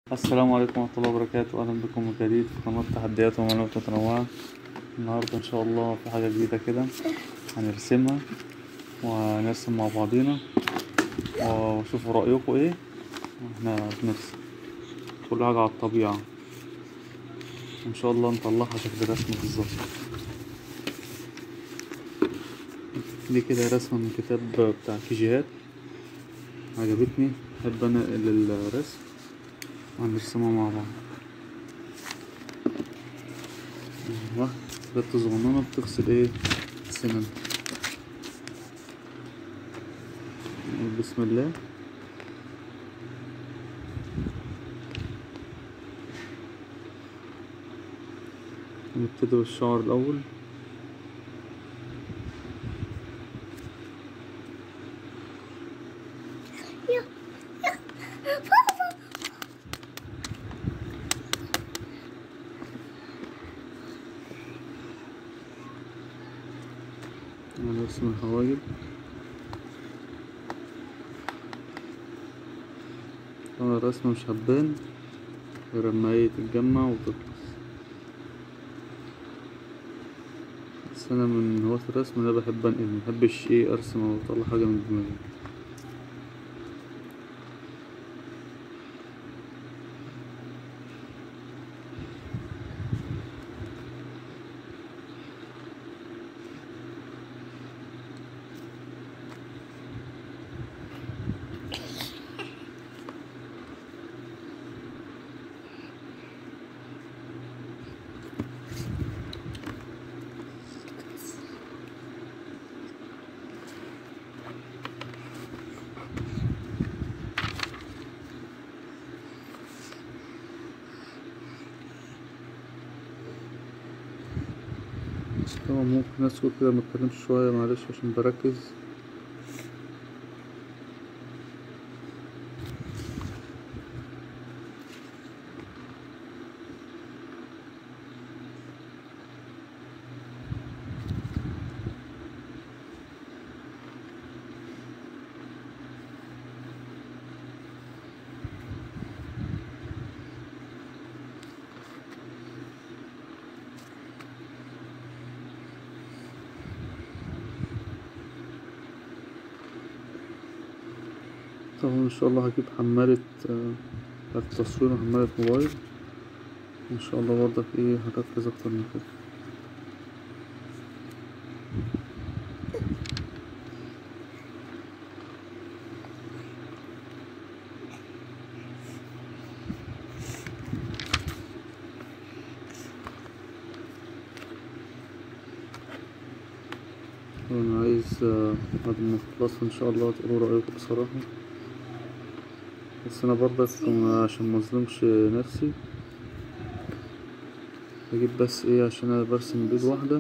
السلام عليكم ورحمة الله وبركاته أهلا بكم من جديد في قناة تحديات ومعلومات متنوعة النهاردة إن شاء الله في حاجة جديدة كده هنرسمها وهنرسم مع بعضينا وشوفوا رأيكم ايه واحنا بنرسم كل حاجة على الطبيعة وإن شاء الله نطلعها شكل رسمة بالظبط دي كده رسمة من كتاب بتاع كيجيهات عجبتني بحب انقل الرسم وهنرسمها مع بعض ايوه بنت صغنونة بتغسل ايه سنان نقول بسم الله نبتدي بالشعر الأول هنرسم الحواجب طبعا الرسمة مش هتبان غير لما هي تتجمع وتخلص بس أنا من هواة الرسم ده بحب أنقل مبحبش ايه أرسم أو أطلع حاجة من دماغي طبعا ممكن اسكت كده متكلمش شوية معلش عشان بركز طبعا ان شاء الله هجيب حمالة آه، بتاعت التصوير وحمالة موبايل ان شاء الله برضك ايه هركز اكتر من كده وانا عايز آه، بعد ما اخلص ان شاء الله تقولوا رأيكم بصراحة بس انا برضك عشان مظلمش نفسي بجيب بس ايه عشان انا برسم بيد واحدة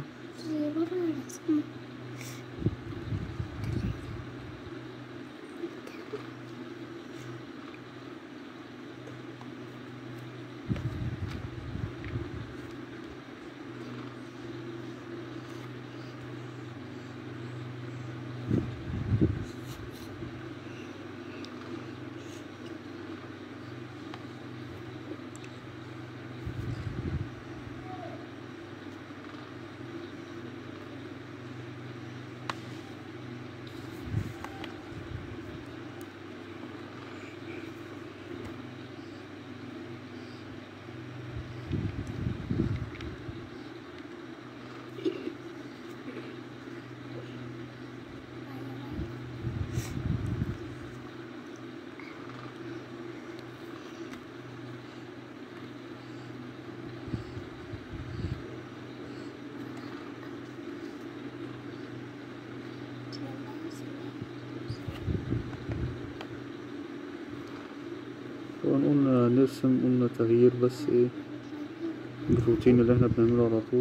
طبعا قلنا نرسم قلنا تغيير بس ايه الروتين اللي احنا بنعمله على طول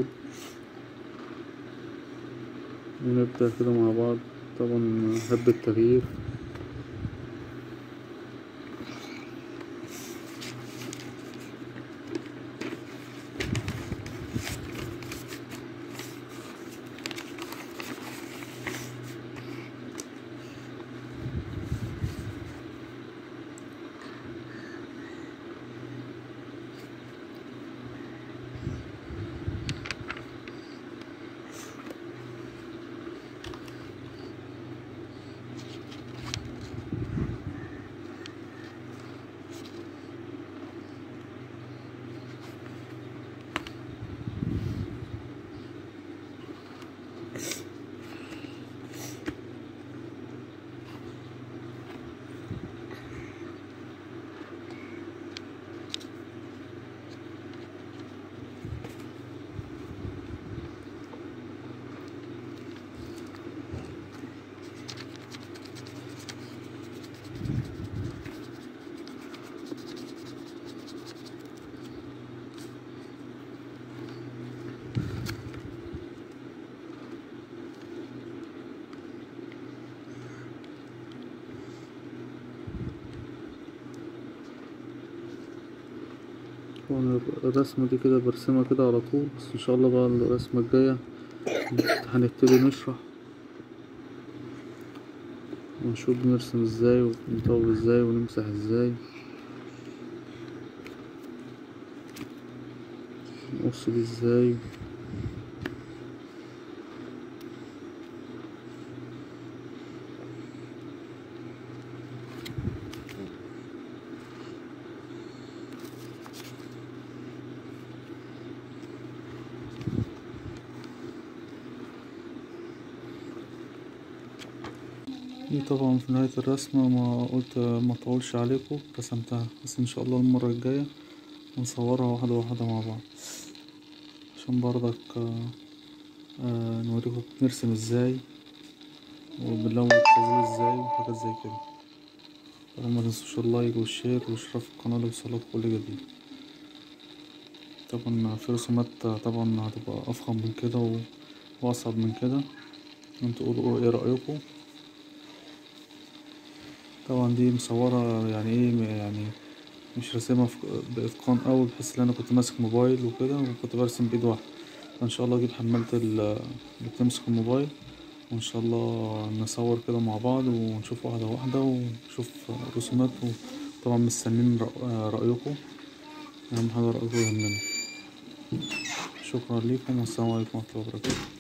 ونبدأ كده مع بعض طبعا أحب التغيير طبعا الرسمة دي كده برسمها كده على طول بس ان شاء الله بقى الرسمة الجاية هنبتدي نشرح ونشوف بنرسم ازاي ونطور ازاي ونمسح ازاي نقص دي ازاي دي طبعا في نهاية الرسمة ما قلت ما اطولش عليكم رسمتها بس ان شاء الله المرة الجاية نصورها واحدة واحدة مع بعض عشان برضك آه، آه، نوريكم بنرسم ازاي وبنلون التصوير ازاي وحاجات زي كده طبعا ما تنسوش اللايك والشير والاشتراك في القناة ليوصلك كل جديد طبعا في رسومات طبعا هتبقى افخم من كده و- واصعب من كده انتوا قولوا ايه رأيكم طبعا دي مصورة يعني ايه يعني مش راسمها في- بإتقان أوي بحيث إن أنا كنت ماسك موبايل وكده وكنت برسم بإيد واحدة فإن شاء الله أجيب حمالة ال- اللي بتمسك الموبايل وإن شاء الله نصور كده مع بعض ونشوف واحدة واحدة ونشوف رسومات وطبعا مستنيين رأ- رأيكم أهم حاجة رأيكم يهمنا شكرا لكم والسلام عليكم ورحمة الله وبركاته